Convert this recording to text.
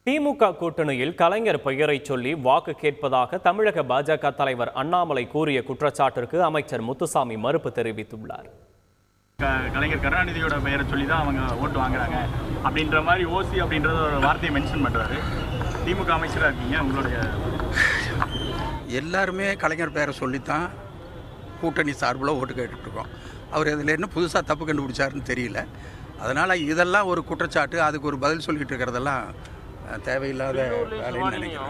திமுக கூட்டணியில் கலைஞர் பெயரை சொல்லி வாக்கு கேட்பதாக தமிழக பாஜக தலைவர் அண்ணாமலை கூறிய குற்றச்சாட்டிற்கு அமைச்சர் முத்துசாமி மறுப்பு தெரிவித்துள்ளார் க- கலைஞர் கருணாநிதியோட பெயரை சொல்லி தான் அவங்க ஓட்டு வாங்குறாங்க அப்படின்ற மாதிரி ஓசி அப்படின்றத ஒரு வார்த்தையை மென்ஷன் பண்ணுறாரு திமுக அமைச்சராக இருக்கீங்க உங்களுடைய எல்லாருமே கலைஞர் பேரை சொல்லித்தான் கூட்டணி சார்பில் ஓட்டு கேட்டுட்ருக்கோம் அவர் இதில் என்ன புதுசாக தப்பு கண்டுபிடிச்சாருன்னு தெரியல அதனால் இதெல்லாம் ஒரு குற்றச்சாட்டு அதுக்கு ஒரு பதில் சொல்லிட்டு இருக்கிறதெல்லாம் அஹ், தேவையில்லாத வேலைன்னு நினைக்கிறேன்